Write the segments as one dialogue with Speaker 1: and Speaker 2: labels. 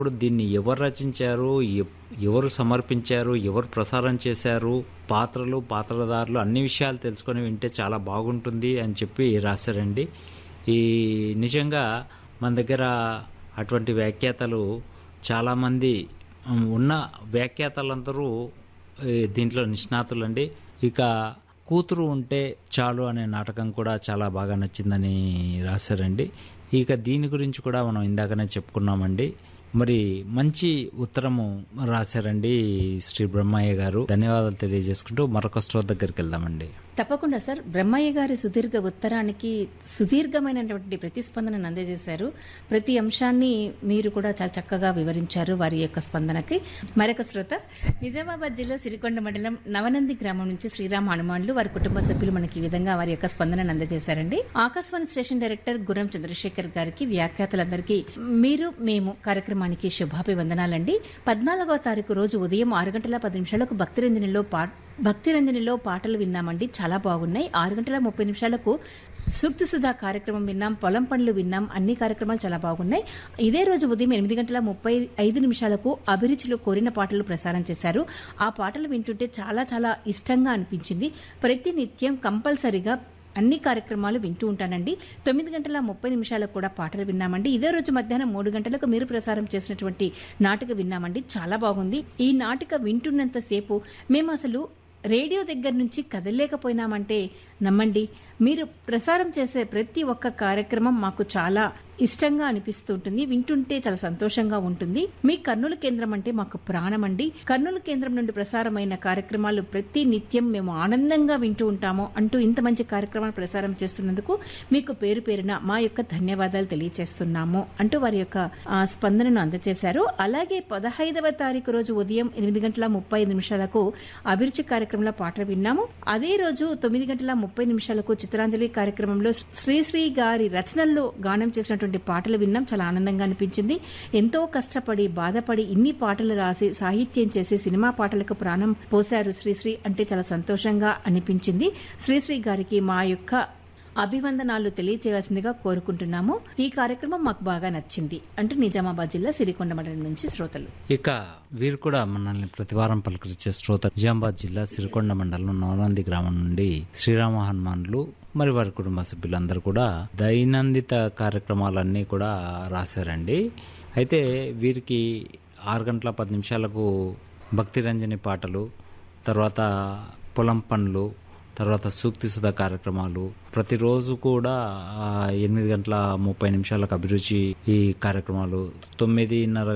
Speaker 1: ఇప్పుడు దీన్ని ఎవరు రచించారు ఎప్- ఎవరు సమర్పించారు ఎవరు ప్రసారం చేశారు పాత్రలు పాత్రధారులు అన్ని విషయాలు తెలుసుకొని వింటే చాలా బాగుంటుంది అని చెప్పి రాశారండి ఈ నిజంగా మన దగ్గర అటువంటి వ్యాఖ్యాతలు చాలామంది ఉమ్, ఉన్న వ్యాఖ్యాతలందరూ ఈ దీంట్లో నిష్ణాతులండి ఇక కూతురు ఉంటే చాలు అనే నాటకం కూడా చాలా బాగా నచ్చిందని రాశారండి ఇక దీని గురించి కూడా మనం ఇందాకనే చెప్పుకున్నామండి మరి మంచి ఉత్తరము రాశారండి శ్రీ బ్రహ్మయ్య గారు ధన్యవాదాలు తెలియజేసుకుంటూ మరొక స్టోర్ దగ్గరికి వెళ్దామండి
Speaker 2: తప్పకుండా సార్ బ్రహ్మయ్య గారి సుదీర్ఘ ఉత్తరానికి సుదీర్ఘమైనటువంటి ప్రతిస్పందనను అందజేశారు ప్రతి అంశాన్ని మీరు కూడా చాలా చక్కగా వివరించారు వారి యొక్క స్పందనకి మరొక శ్రోత నిజామాబాద్ జిల్లా సిరికొండ మండలం నవనంది గ్రామం నుంచి శ్రీరామ్ హనుమాన్లు వారి కుటుంబ సభ్యులు మనకి ఈ విధంగా వారి యొక్క స్పందనను అందజేశారండి ఆకాశవాణి స్టేషన్ డైరెక్టర్ గురం చంద్రశేఖర్ గారికి వ్యాఖ్యాతలందరికీ మీరు మేము కార్యక్రమానికి శుభాభివందనాలండి పద్నాలుగవ తారీఖు రోజు ఉదయం ఆరు గంటల పది నిమిషాలకు భక్తిరంజనిలో పా భక్తిరంజనిలో పాటలు విన్నామండి చాలా బాగున్నాయి ఆరు గంటల ముప్పై నిమిషాలకు సూక్తి సుధా కార్యక్రమం విన్నాం పొలం పనులు విన్నాం అన్ని కార్యక్రమాలు చాలా బాగున్నాయి ఇదే రోజు ఉదయం ఎనిమిది గంటల ముప్పై ఐదు నిమిషాలకు అభిరుచిలో కోరిన పాటలు ప్రసారం చేశారు ఆ పాటలు వింటుంటే చాలా చాలా ఇష్టంగా అనిపించింది ప్రతి నిత్యం కంపల్సరిగా అన్ని కార్యక్రమాలు వింటూ ఉంటానండి తొమ్మిది గంటల ముప్పై నిమిషాలకు కూడా పాటలు విన్నామండి ఇదే రోజు మధ్యాహ్నం మూడు గంటలకు మీరు ప్రసారం చేసినటువంటి నాటిక విన్నామండి చాలా బాగుంది ఈ నాటిక వింటున్నంతసేపు మేము అసలు రేడియో దగ్గర నుంచి కదలలేకపోయినామంటే నమ్మండి మీరు ప్రసారం చేసే ప్రతి ఒక్క కార్యక్రమం మాకు చాలా ఇష్టంగా అనిపిస్తూ ఉంటుంది వింటుంటే చాలా సంతోషంగా ఉంటుంది మీ కర్నూలు కేంద్రం అంటే మాకు ప్రాణం అండి కర్నూలు కేంద్రం నుండి ప్రసారమైన కార్యక్రమాలు ప్రతి నిత్యం మేము ఆనందంగా వింటూ ఉంటాము అంటూ ఇంత మంచి కార్యక్రమాలు ప్రసారం చేస్తున్నందుకు మీకు పేరు పేరున మా యొక్క ధన్యవాదాలు తెలియజేస్తున్నాము అంటూ వారి యొక్క ఆ, స్పందనను అందజేశారు అలాగే పదహైదవ తారీఖు రోజు ఉదయం ఎనిమిది గంటల ముప్పై ఐదు నిమిషాలకు అభిరుచి కార్యక్రమంలో పాటలు విన్నాము అదే రోజు తొమ్మిది గంటల ముప్పై నిమిషాలకు చిత్రాంజలి కార్యక్రమంలో శ్రీశ్రీ గారి రచనల్లో గానం చేసినటువంటి పాటలు విన్నాం చాలా ఆనందంగా అనిపించింది ఎంతో కష్టపడి బాధపడి ఇన్ని పాటలు రాసి సాహిత్యం చేసి సినిమా పాటలకు ప్రాణం పోశారు శ్రీశ్రీ అంటే చాలా సంతోషంగా అనిపించింది శ్రీశ్రీ గారికి మా యొక్క అభివందనాలు తెలియచేయవలసిందిగా కోరుకుంటున్నాము ఈ కార్యక్రమం మాకు బాగా నచ్చింది అంటూ నిజామాబాద్ జిల్లా సిరికొండ మండలం నుంచి శ్రోతలు
Speaker 1: ఇక వీరు కూడా మనల్ని ప్రతివారం పలకరించే శ్రోత నిజామాబాద్ జిల్లా సిరికొండ మండలం నవనంది గ్రామం నుండి శ్రీరామ హనుమాన్లు మరి వారి కుటుంబ సభ్యులందరూ కూడా దైనందిత కార్యక్రమాలన్నీ కూడా రాశారండి అయితే వీరికి ఆరు గంటల పది నిమిషాలకు భక్తి రంజని పాటలు తర్వాత పొలం పనులు తర్వాత సూక్తి సుధా కార్యక్రమాలు ప్రతిరోజు కూడా ఆ, ఎనిమిది గంటల ముప్పై నిమిషాలకు అభిరుచి ఈ కార్యక్రమాలు తొమ్మిదిన్నర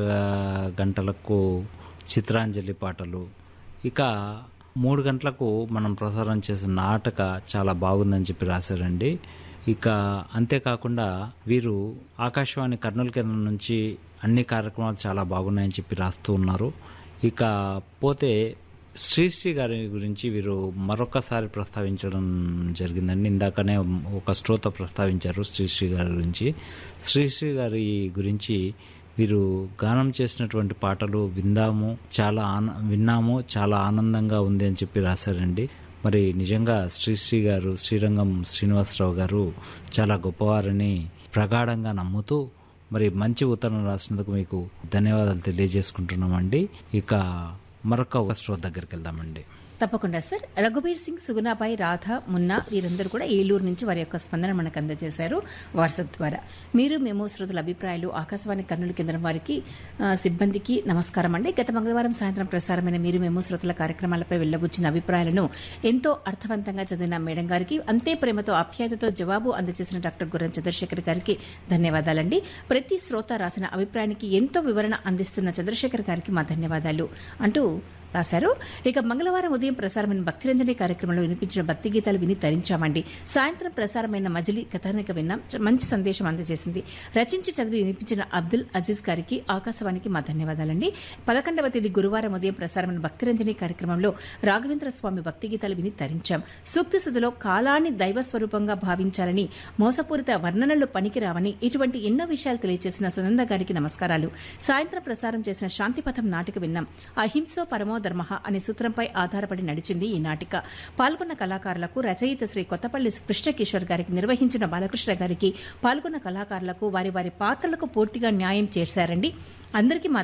Speaker 1: గంటలకు చిత్రాంజలి పాటలు ఇక మూడు గంటలకు మనం ప్రసారం చేసిన నాటక చాలా బాగుందని చెప్పి రాశారండి ఇక అంతేకాకుండా వీరు ఆకాశవాణి కర్నూలు కేంద్రం నుంచి అన్ని కార్యక్రమాలు చాలా బాగున్నాయని చెప్పి రాస్తూ ఉన్నారు ఇక పోతే శ్రీశ్రీ గారి గురించి వీరు మరొకసారి ప్రస్తావించడం జరిగిందండి ఇందాకనే ఒక శ్రోత ప్రస్తావించారు శ్రీశ్రీ గారి గురించి శ్రీశ్రీ గారి గురించి వీరు గానం చేసినటువంటి పాటలు విందాము చాలా ఆన విన్నాము చాలా ఆనందంగా ఉంది అని చెప్పి రాశారండి మరి నిజంగా శ్రీశ్రీ గారు శ్రీరంగం శ్రీనివాసరావు గారు చాలా గొప్పవారని ప్రగాఢంగా నమ్ముతూ మరి మంచి ఉత్తరం రాసినందుకు మీకు ధన్యవాదాలు తెలియజేసుకుంటున్నామండి ఇక మరొక స్టోర్ దగ్గరికి వెళ్దామండి
Speaker 2: తప్పకుండా సార్ రఘుబీర్ సింగ్ సుగుణాబాయి రాధ మున్నా వీరందరూ కూడా ఏలూరు నుంచి వారి యొక్క స్పందన మనకు అందజేశారు వాట్సాప్ ద్వారా మీరు మేము శ్రోతల అభిప్రాయాలు ఆకాశవాణి కర్నూలు కేంద్రం వారికి ఆ, సిబ్బందికి నమస్కారం అండి గత మంగళవారం సాయంత్రం ప్రసారమైన మీరు మేము శ్రోతల కార్యక్రమాలపై వెళ్ళబుచ్చిన అభిప్రాయాలను ఎంతో అర్థవంతంగా చదివిన మేడం గారికి అంతే ప్రేమతో ఆప్యాయతతో జవాబు అందజేసిన డాక్టర్ గుర్రం చంద్రశేఖర్ గారికి ధన్యవాదాలండి ప్రతి శ్రోత రాసిన అభిప్రాయానికి ఎంతో వివరణ అందిస్తున్న చంద్రశేఖర్ గారికి మా ధన్యవాదాలు అంటూ రాశారు ఇక మంగళవారం ఉదయం ప్రసారమైన భక్తిరంజని కార్యక్రమంలో వినిపించిన భక్తి గీతాలు విని తరించామండి సాయంత్రం ప్రసారమైన మజిలీ కథానిక విన్నాం చ- మంచి సందేశం అందజేసింది రచించి చదివి వినిపించిన అబ్దుల్ అజీజ్ గారికి ఆకాశవాణికి మా ధన్యవాదాలండి పదకొండవ తేదీ గురువారం ఉదయం ప్రసారమైన భక్తిరంజని కార్యక్రమంలో రాఘవేంద్ర స్వామి భక్తి గీతాలు విని తరించాం సూక్తి సుధలో కాలాన్ని దైవ స్వరూపంగా భావించాలని మోసపూరిత వర్ణనలు పనికిరావని ఇటువంటి ఎన్నో విషయాలు తెలియజేసిన సునంద గారికి నమస్కారాలు సాయంత్రం ప్రసారం చేసిన శాంతిపథం నాటిక విన్నాం అహింసో పరమో ధర్మః అనే సూత్రంపై ఆధారపడి నడిచింది ఈ నాటిక పాల్గొన్న కళాకారులకు రచయిత శ్రీ కొత్తపల్లి కృష్ణకిషోర్ గారికి నిర్వహించిన బాలకృష్ణ గారికి పాల్గొన్న కళాకారులకు వారి వారి పాత్రలకు పూర్తిగా న్యాయం చేశారండి అందరికీ మా